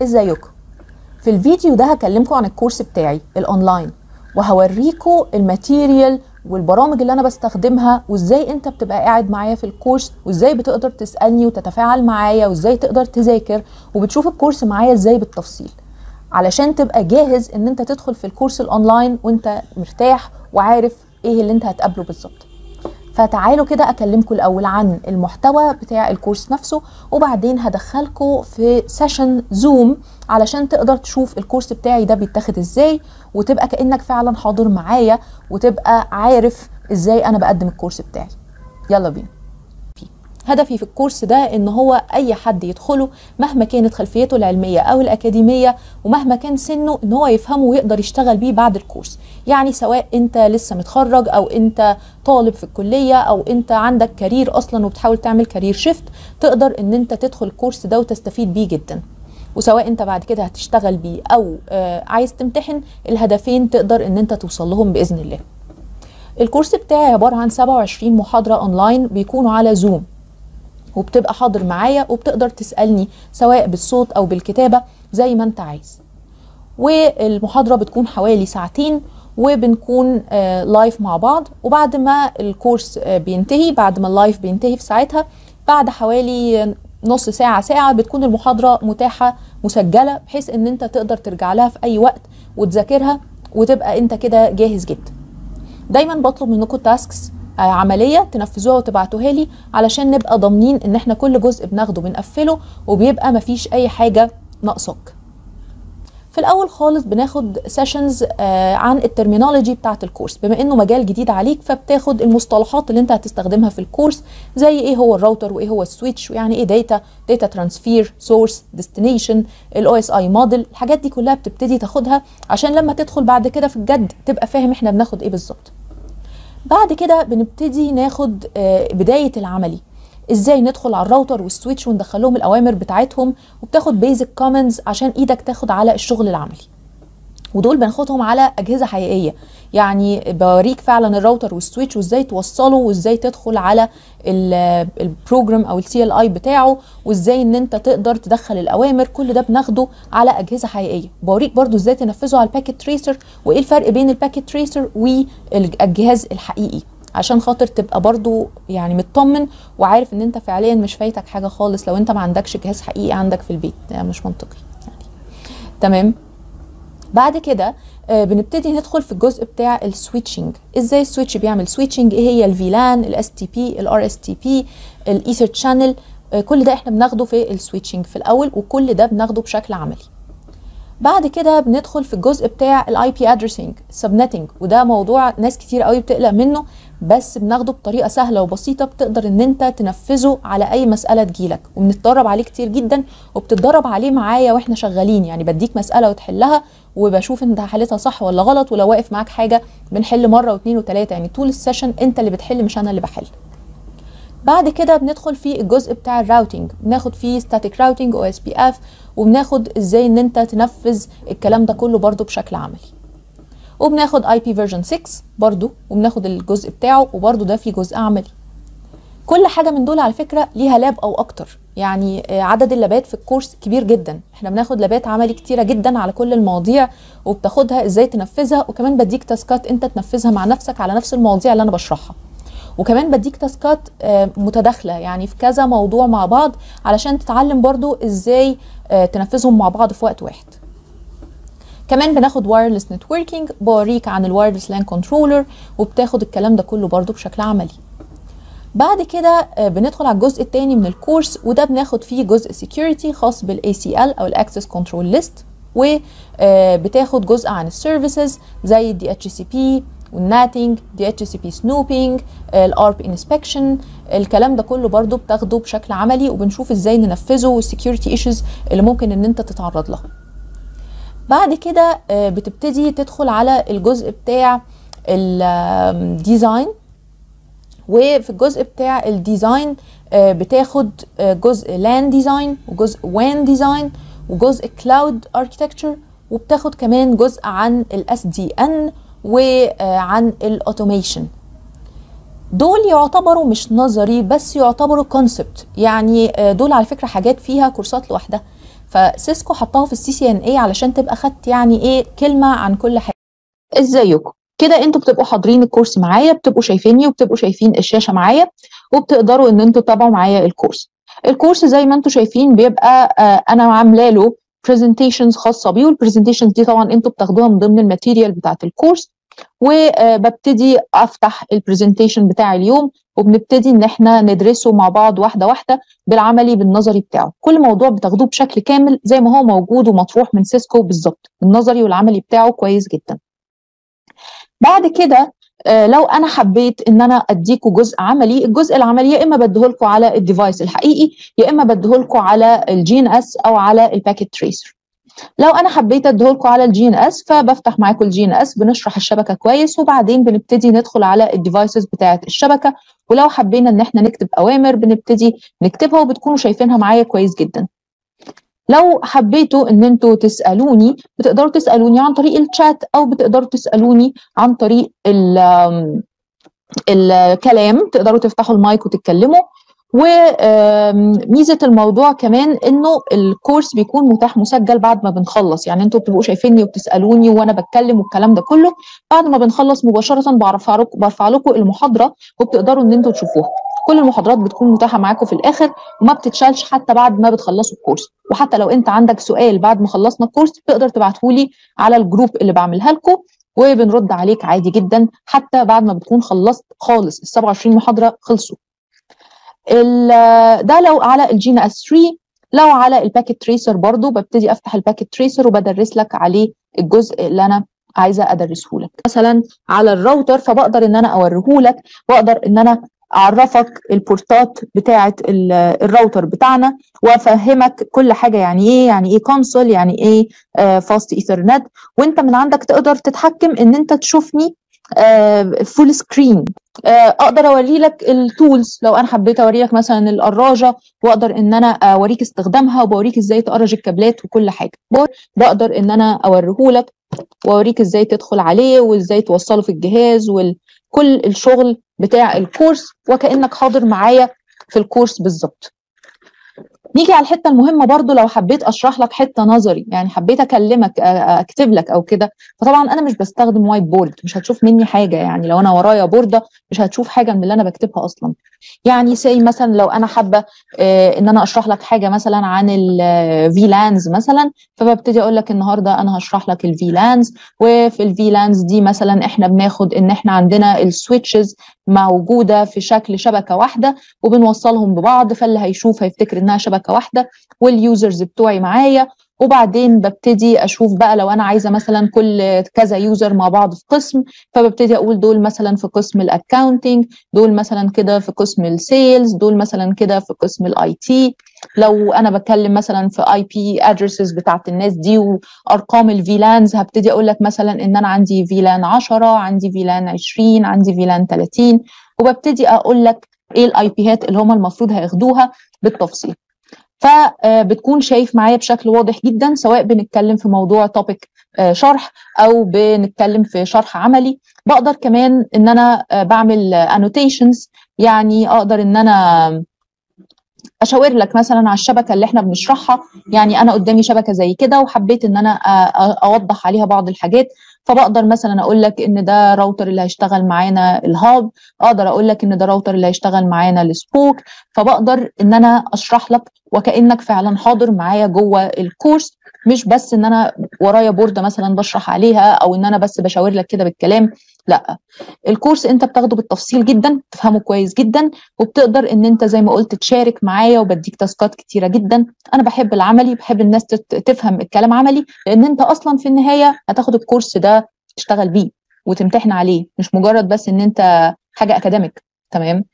ازيكم في الفيديو ده هكلمكم عن الكورس بتاعي الاونلاين وهوريكم الماتيريال والبرامج اللي انا بستخدمها وازاي انت بتبقى قاعد معايا في الكورس وازاي بتقدر تسالني وتتفاعل معايا وازاي تقدر تذاكر وبتشوف الكورس معايا ازاي بالتفصيل علشان تبقى جاهز ان انت تدخل في الكورس الاونلاين وانت مرتاح وعارف ايه اللي انت هتقابله بالظبط فتعالوا كده اكلمكم الاول عن المحتوى بتاع الكورس نفسه وبعدين هدخلكم في سيشن زوم علشان تقدر تشوف الكورس بتاعي ده بيتاخد ازاي وتبقى كانك فعلا حاضر معايا وتبقى عارف ازاي انا بقدم الكورس بتاعي يلا بينا هدفي في الكورس ده ان هو اي حد يدخله مهما كانت خلفيته العلميه او الاكاديميه ومهما كان سنه ان هو يفهمه ويقدر يشتغل بيه بعد الكورس يعني سواء انت لسه متخرج او انت طالب في الكليه او انت عندك كارير اصلا وبتحاول تعمل كارير شيفت تقدر ان انت تدخل الكورس ده وتستفيد بيه جدا وسواء انت بعد كده هتشتغل بيه او آه عايز تمتحن الهدفين تقدر ان انت توصل لهم باذن الله الكورس بتاعي عباره عن 27 محاضره اونلاين بيكونوا على زوم وبتبقى حاضر معايا وبتقدر تسألني سواء بالصوت أو بالكتابة زي ما أنت عايز والمحاضرة بتكون حوالي ساعتين وبنكون آه لايف مع بعض وبعد ما الكورس آه بينتهي بعد ما اللايف بينتهي في ساعتها بعد حوالي نص ساعة ساعة بتكون المحاضرة متاحة مسجلة بحيث ان انت تقدر ترجع لها في اي وقت وتذاكرها وتبقى انت كده جاهز جدا دايما بطلب منكم تاسكس عمليه تنفذوها وتبعتوها لي علشان نبقى ضامنين ان احنا كل جزء بناخده بنقفله وبيبقى مفيش اي حاجه ناقصاك في الاول خالص بناخد سيشنز عن الترمينولوجي بتاعه الكورس بما انه مجال جديد عليك فبتاخد المصطلحات اللي انت هتستخدمها في الكورس زي ايه هو الراوتر وايه هو السويتش ويعني ايه داتا داتا ترانسفير سورس ديستنيشن الاو اس اي موديل الحاجات دي كلها بتبتدي تاخدها عشان لما تدخل بعد كده في الجد تبقى فاهم احنا بناخد ايه بالظبط بعد كده بنبتدي ناخد بداية العملي ازاي ندخل على الراوتر والسويتش وندخلهم الاوامر بتاعتهم وبتاخد بيزك كومنز عشان ايدك تاخد على الشغل العملي ودول بناخدهم على اجهزه حقيقيه يعني بوريك فعلا الراوتر والسويتش وازاي توصله وازاي تدخل على البروجرام او السي ال اي بتاعه وازاي ان انت تقدر تدخل الاوامر كل ده بناخده على اجهزه حقيقيه بوريك برضو ازاي تنفذه على الباكيت تريسر وايه الفرق بين الباكيت تريسر والجهاز الحقيقي عشان خاطر تبقى برضو يعني مطمن وعارف ان انت فعليا مش فايتك حاجه خالص لو انت ما عندكش جهاز حقيقي عندك في البيت ده مش منطقي يعني. تمام بعد كده آه بنبتدي ندخل في الجزء بتاع السويتشنج ازاي السويتش بيعمل سويتشنج ايه هي الفيلان الاس تي بي الار اس تي بي الايثر شانل كل ده احنا بناخده في السويتشنج في الاول وكل ده بناخده بشكل عملي بعد كده بندخل في الجزء بتاع الاي بي ادريسنج سبنتنج وده موضوع ناس كتير قوي بتقلق منه بس بناخده بطريقه سهله وبسيطه بتقدر ان انت تنفذه على اي مساله تجيلك وبنتدرب عليه كتير جدا وبتتدرب عليه معايا واحنا شغالين يعني بديك مساله وتحلها وبشوف انت حلتها صح ولا غلط ولو واقف معاك حاجه بنحل مره واثنين وثلاثه يعني طول السيشن انت اللي بتحل مش انا اللي بحل بعد كده بندخل في الجزء بتاع الراوتينج بناخد فيه ستاتيك راوتينج او اس بي اف وبناخد ازاي ان انت تنفذ الكلام ده كله برضو بشكل عملي وبناخد اي بي فيرجن 6 برضو وبناخد الجزء بتاعه وبرضو ده فيه جزء عملي كل حاجه من دول على فكره ليها لاب او اكتر يعني عدد اللابات في الكورس كبير جدا احنا بناخد لابات عملي كتيره جدا على كل المواضيع وبتاخدها ازاي تنفذها وكمان بديك تاسكات انت تنفذها مع نفسك على نفس المواضيع اللي انا بشرحها وكمان بديك تاسكات متداخله يعني في كذا موضوع مع بعض علشان تتعلم برضو ازاي تنفذهم مع بعض في وقت واحد كمان بناخد وايرلس نتوركينج بوريك عن الوايرلس لان كنترولر وبتاخد الكلام ده كله برضو بشكل عملي بعد كده بندخل على الجزء الثاني من الكورس وده بناخد فيه جزء سكيورتي خاص بالاي سي ال او الاكسس كنترول ليست وبتاخد جزء عن السيرفيسز زي الدي اتش سي بي والناتنج دي اتش سي بي سنوبينج الارب انسبكشن الكلام ده كله برضو بتاخده بشكل عملي وبنشوف ازاي ننفذه والسكيورتي ايشوز اللي ممكن ان انت تتعرض لها بعد كده بتبتدي تدخل على الجزء بتاع الديزاين وفي الجزء بتاع الديزاين بتاخد جزء لان ديزاين وجزء وان ديزاين وجزء كلاود اركتكتشر وبتاخد كمان جزء عن الاس دي ان وعن الاوتوميشن دول يعتبروا مش نظري بس يعتبروا كونسبت يعني دول على فكره حاجات فيها كورسات لوحدها فسيسكو حطها في السي سي ان اي علشان تبقى خدت يعني ايه كلمه عن كل حاجه ازيكم كده انتوا بتبقوا حاضرين الكورس معايا بتبقوا شايفيني وبتبقوا شايفين الشاشه معايا وبتقدروا ان انتوا تتابعوا معايا الكورس الكورس زي ما انتوا شايفين بيبقى آه انا عامله له برزنتيشنز خاصه بيه والبرزنتيشنز دي طبعا انتوا بتاخدوها من ضمن الماتيريال بتاعت الكورس وببتدي افتح البرزنتيشن بتاع اليوم وبنبتدي ان احنا ندرسه مع بعض واحده واحده بالعملي بالنظري بتاعه كل موضوع بتاخدوه بشكل كامل زي ما هو موجود ومطروح من سيسكو بالظبط النظري والعملي بتاعه كويس جدا بعد كده لو انا حبيت ان انا اديكوا جزء عملي الجزء العملي يا اما بديهولكوا على الديفايس الحقيقي يا اما بديهولكوا على الجي ان اس او على الباكيت تريسر لو انا حبيت اديهولكوا على الجي ان اس فبفتح معاكم الجي ان اس بنشرح الشبكه كويس وبعدين بنبتدي ندخل على الديفايسز بتاعه الشبكه ولو حبينا ان احنا نكتب اوامر بنبتدي نكتبها وبتكونوا شايفينها معايا كويس جدا لو حبيتوا ان انتوا تسالوني بتقدروا تسالوني عن طريق الشات او بتقدروا تسالوني عن طريق الكلام تقدروا تفتحوا المايك وتتكلموا وميزه الموضوع كمان انه الكورس بيكون متاح مسجل بعد ما بنخلص يعني انتوا بتبقوا شايفيني وبتسالوني وانا بتكلم والكلام ده كله بعد ما بنخلص مباشره برفع لكم برفع لكم المحاضره وبتقدروا ان انتوا تشوفوها كل المحاضرات بتكون متاحه معاكم في الاخر وما بتتشالش حتى بعد ما بتخلصوا الكورس وحتى لو انت عندك سؤال بعد ما خلصنا الكورس تقدر تبعته لي على الجروب اللي بعملها لكم وبنرد عليك عادي جدا حتى بعد ما بتكون خلصت خالص ال 27 محاضره خلصوا ده لو على الجين اس 3 لو على الباكيت تريسر برضو ببتدي افتح الباكيت تريسر وبدرس لك عليه الجزء اللي انا عايزه ادرسه لك مثلا على الراوتر فبقدر ان انا اوريه لك واقدر ان انا اعرفك البورتات بتاعه الراوتر بتاعنا وافهمك كل حاجه يعني ايه يعني ايه كونسول يعني ايه فاست ايثرنت وانت من عندك تقدر تتحكم ان انت تشوفني فول سكرين اقدر اوري لك التولز لو انا حبيت اوري لك مثلا القراجه واقدر ان انا اوريك استخدامها وبوريك ازاي تقرج الكابلات وكل حاجه بقدر ان انا اوريه لك واوريك ازاي تدخل عليه وازاي توصله في الجهاز وكل الشغل بتاع الكورس وكانك حاضر معايا في الكورس بالظبط نيجي على الحته المهمه برضو لو حبيت اشرح لك حته نظري يعني حبيت اكلمك اكتب لك او كده فطبعا انا مش بستخدم وايت بورد مش هتشوف مني حاجه يعني لو انا ورايا بورده مش هتشوف حاجه من اللي انا بكتبها اصلا يعني سي مثلا لو انا حابه ان انا اشرح لك حاجه مثلا عن الفي لانز مثلا فببتدي اقول لك النهارده انا هشرح لك الفي لانز وفي الفي لانز دي مثلا احنا بناخد ان احنا عندنا السويتشز موجوده في شكل شبكه واحده وبنوصلهم ببعض فاللي هيشوف هيفتكر انها شبكه واحده واليوزرز بتوعي معايا وبعدين ببتدي اشوف بقى لو انا عايزه مثلا كل كذا يوزر مع بعض في قسم فببتدي اقول دول مثلا في قسم الاكاونتنج دول مثلا كده في قسم السيلز دول مثلا كده في قسم الاي تي لو انا بتكلم مثلا في اي بي ادرسز بتاعت الناس دي وارقام الفيلانز هبتدي اقول لك مثلا ان انا عندي فيلان 10 عندي فيلان 20 عندي فيلان 30 وببتدي اقول لك ايه الاي بيات اللي هم المفروض هياخدوها بالتفصيل فبتكون شايف معايا بشكل واضح جدا سواء بنتكلم في موضوع توبيك شرح او بنتكلم في شرح عملي بقدر كمان ان انا بعمل انوتيشنز يعني اقدر ان انا اشاور لك مثلا على الشبكه اللي احنا بنشرحها يعني انا قدامي شبكه زي كده وحبيت ان انا اوضح عليها بعض الحاجات فبقدر مثلا اقول لك ان ده راوتر اللي هيشتغل معانا الهاب اقدر اقول لك ان ده راوتر اللي هيشتغل معانا السبوك فبقدر ان انا اشرح لك وكانك فعلا حاضر معايا جوه الكورس مش بس ان انا ورايا بورده مثلا بشرح عليها او ان انا بس بشاور لك كده بالكلام لا الكورس انت بتاخده بالتفصيل جدا تفهمه كويس جدا وبتقدر ان انت زي ما قلت تشارك معايا وبديك تاسكات كتيره جدا انا بحب العملي بحب الناس تفهم الكلام عملي لان انت اصلا في النهايه هتاخد الكورس ده تشتغل بيه وتمتحن عليه مش مجرد بس ان انت حاجه اكاديميك تمام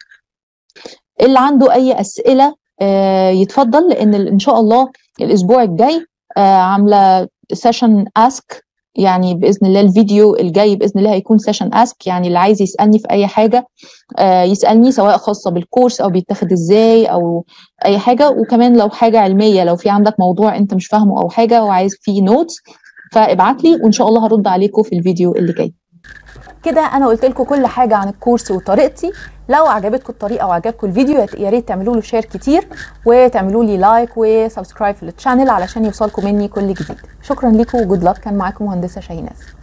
اللي عنده اي اسئله آه يتفضل لان ان شاء الله الاسبوع الجاي آه عامله سيشن اسك يعني باذن الله الفيديو الجاي باذن الله هيكون سيشن اسك يعني اللي عايز يسالني في اي حاجه آه يسالني سواء خاصه بالكورس او بيتاخد ازاي او اي حاجه وكمان لو حاجه علميه لو في عندك موضوع انت مش فاهمه او حاجه وعايز فيه نوتس فابعت لي وان شاء الله هرد عليكم في الفيديو اللي جاي كده انا قلت لكم كل حاجه عن الكورس وطريقتي لو عجبتكم الطريقه وعجبكم الفيديو يا ريت تعملوا له شير كتير وتعملوا لي لايك وسبسكرايب في الشانل علشان يوصلكم مني كل جديد شكرا لكم وجود لك كان معاكم مهندسه شاهيناز